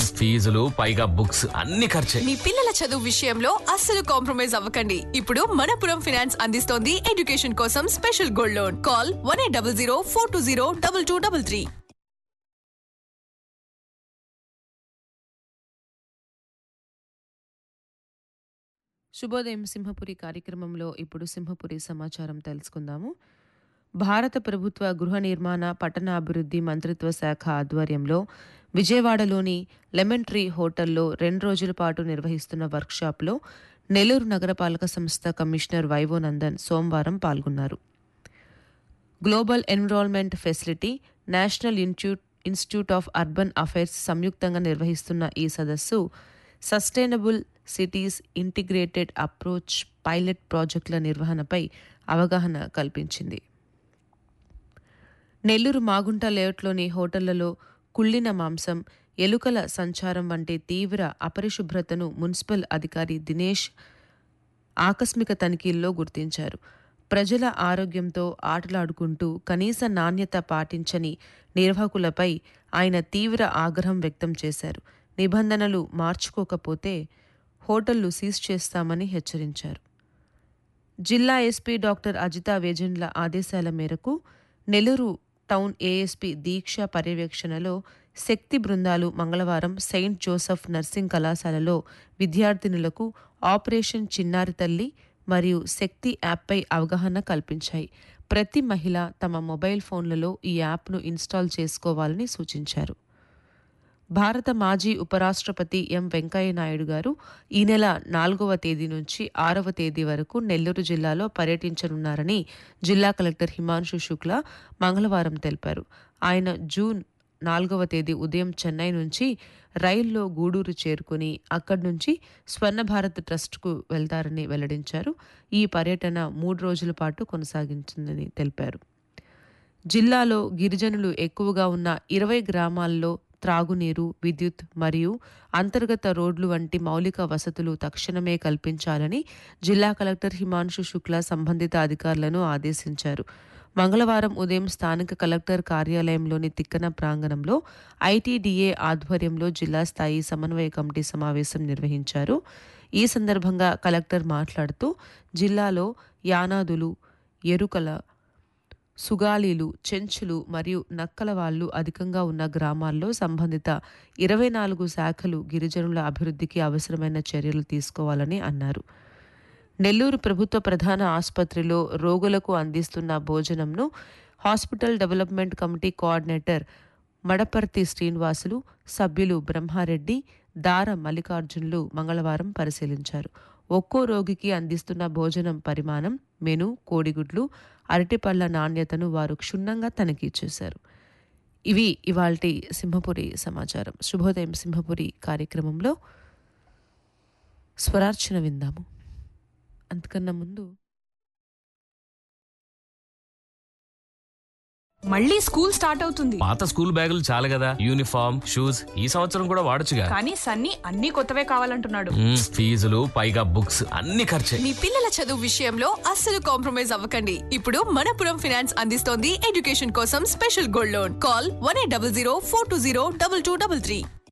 ఫీజులు పైగా బుక్స్ అన్ని ఖర్చే మీ పిల్లల చదువు విషయంలో అస్సలు కాంప్రమైజ్ అవ్వకండి ఇప్పుడు మనపురం ఫైనాన్స్ అందిస్తోంది ఎడ్యుకేషన్ కోసం special gold loan call one eight double zero four two zero double two double three శుభోదయం సింహపురి కార్యక్రమంలో ఇప్పుడు సింహపురి సమాచారం తెలుసుకుందాము భారత ప్రభుత్వ గృహ నిర్మాణ పట్టణాభివృద్ధి మంత్రిత్వ శాఖ ఆధ్వర్యంలో విజయవాడలోని లెమన్ ట్రీ హోటల్లో రెండు రోజుల పాటు నిర్వహిస్తున్న వర్క్షాప్లో నెల్లూరు నగరపాలక సంస్థ కమిషనర్ వైవో నందన్ సోమవారం పాల్గొన్నారు global environment facility national institute institute of urban affairs సంయుక్తంగా నిర్వహిస్తున్న ఈ సదస్సు sustainable cities integrated approach pilot ప్రాజెక్టుల నిర్వహణపై అవగాహన కల్పించింది నెల్లూరు మాగుంట లేఅవుట్లోని హోటళ్లలో కుళ్ళిన మాంసం ఎలుకల సంచారం వంటి తీవ్ర అపరిశుభ్రతను మున్సిపల్ అధికారి దినేష్ ఆకస్మిక తనిఖీల్లో గుర్తించారు ప్రజల ఆరోగ్యంతో ఆటలాడుకుంటూ కనీస నాణ్యత పాటించని నిర్వాహకులపై ఆయన తీవ్ర ఆగ్రహం వ్యక్తం చేశారు నిబంధనలు మార్చుకోకపోతే హోటళ్లు సీజ్ చేస్తామని హెచ్చరించారు జిల్లా ఎస్పీ డాక్టర్ అజితా వేజండ్ల ఆదేశాల మేరకు నెల్లూరు టౌన్ ఏఎస్పీ దీక్ష పర్యవేక్షణలో శక్తి బృందాలు మంగళవారం సెయింట్ జోసెఫ్ నర్సింగ్ కళాశాలలో విద్యార్థినులకు ఆపరేషన్ చిన్నారి తల్లి మరియు శక్తి యాప్పై అవగాహన కల్పించాయి ప్రతి మహిళ తమ మొబైల్ ఫోన్లలో ఈ యాప్ను ఇన్స్టాల్ చేసుకోవాలని సూచించారు భారత మాజీ ఉపరాష్ట్రపతి ఎం వెంకయ్య నాయుడు గారు ఈ నెల నాలుగవ తేదీ నుంచి ఆరవ తేదీ వరకు నెల్లూరు జిల్లాలో పర్యటించనున్నారని జిల్లా కలెక్టర్ హిమాంశు శుక్లా మంగళవారం తెలిపారు ఆయన జూన్ నాలుగవ తేదీ ఉదయం చెన్నై నుంచి రైల్లో గూడూరు చేరుకుని అక్కడి నుంచి స్వర్ణ భారత్ ట్రస్ట్కు వెళ్తారని వెల్లడించారు ఈ పర్యటన మూడు రోజుల పాటు కొనసాగించిందని తెలిపారు జిల్లాలో గిరిజనులు ఎక్కువగా ఉన్న ఇరవై గ్రామాల్లో త్రాగునీరు విద్యుత్ మరియు అంతర్గత రోడ్లు వంటి మౌలిక వసతులు తక్షణమే కల్పించాలని జిల్లా కలెక్టర్ హిమాంశు శుక్లా సంబంధిత అధికారులను ఆదేశించారు మంగళవారం ఉదయం స్థానిక కలెక్టర్ కార్యాలయంలోని తిక్కన ప్రాంగణంలో ఐటీడీఏ ఆధ్వర్యంలో జిల్లా స్థాయి సమన్వయ కమిటీ సమావేశం నిర్వహించారు ఈ సందర్భంగా కలెక్టర్ మాట్లాడుతూ జిల్లాలో యానాదులు ఎరుకల సుగాలీలు చెంచులు మరియు నక్కల వాళ్ళు అధికంగా ఉన్న గ్రామాల్లో సంబంధిత ఇరవై నాలుగు శాఖలు గిరిజనుల అభివృద్ధికి అవసరమైన చర్యలు తీసుకోవాలని అన్నారు నెల్లూరు ప్రభుత్వ ప్రధాన ఆసుపత్రిలో రోగులకు అందిస్తున్న భోజనంను hospital development committee coordinator Madaparthi Srinivasulu సభ్యులు బ్రహ్మారెడ్డి దార మల్లికార్జునులు మంగళవారం పరిశీలించారు ఒక్కో రోగికి అందిస్తున్న భోజనం పరిమాణం మెను కోడిగుడ్లు అరటిపళ్ళ నాణ్యతను వారు క్షుణ్ణంగా తనిఖీ చేశారు ఇవి ఇవాల్టి సింహపురి సమాచారం శుభోదయం సింహపురి కార్యక్రమంలో స్వరార్చన విందాము అంతకన్నా ముందు మళ్ళీ స్కూల్ స్టార్ట్ అవుతుంది పాత స్కూల్ బ్యాగులు చాలు కదా యూనిఫామ్ షూస్ ఈ సంవత్సరం కూడా వాడొచ్చుగా కానీ సన్నీ అన్ని కొత్తవే కావాలంటున్నాడు మ్మ్, ఫీజులు పైగా బుక్స్ అన్ని ఖర్చే మీ పిల్లల చదువు విషయంలో అస్సలు కాంప్రమైజ్ అవ్వకండి ఇప్పుడు మనపురం ఫైనాన్స్ అందిస్తోంది ఎడ్యుకేషన్ కోసం special gold loan call one eight double zero four two zero double two double three